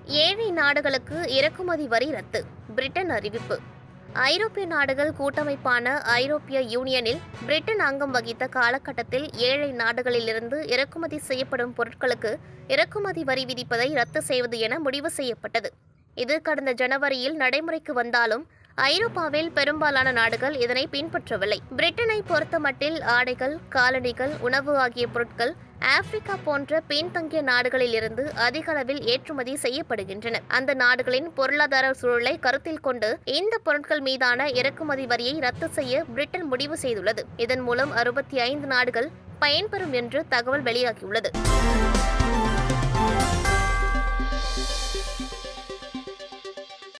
ஏழை நாடுகளுக்கு இறக்குமதி வரி ரத்து பிரிட்டன் அறிவிப்பு ஐரோப்பிய நாடுகள் கூட்டமைப்பான ஐரோப்பிய யூனியனில் பிரிட்டன் அங்கம் வகித்த காலகட்டத்தில் ஏழை நாடுகளிலிருந்து இறக்குமதி செய்யப்படும் பொருட்களுக்கு இறக்குமதி வரி விதிப்பதை ரத்து செய்வது என முடிவு செய்யப்பட்டது இது கடந்த ஜனவரியில் நடைமுறைக்கு வந்தாலும் ஐரோப்பாவில் பெரும்பாலான நாடுகள் இதனை பின்பற்றவில்லை பிரிட்டனை பொறுத்தமட்டில் ஆடைகள் காலணிகள் உணவு ஆகிய பொருட்கள் ஆப்பிரிக்கா போன்ற பின்தங்கிய நாடுகளில் இருந்து அதிக அளவில் ஏற்றுமதி செய்யப்படுகின்றன அந்த நாடுகளின் பொருளாதார சூழலை கருத்தில் கொண்டு இந்த பொருட்கள் மீதான இறக்குமதி வரியை ரத்து செய்ய பிரிட்டன் முடிவு செய்துள்ளது இதன் மூலம் அறுபத்தி ஐந்து நாடுகள் பயன்பெறும் என்று தகவல் வெளியாகியுள்ளது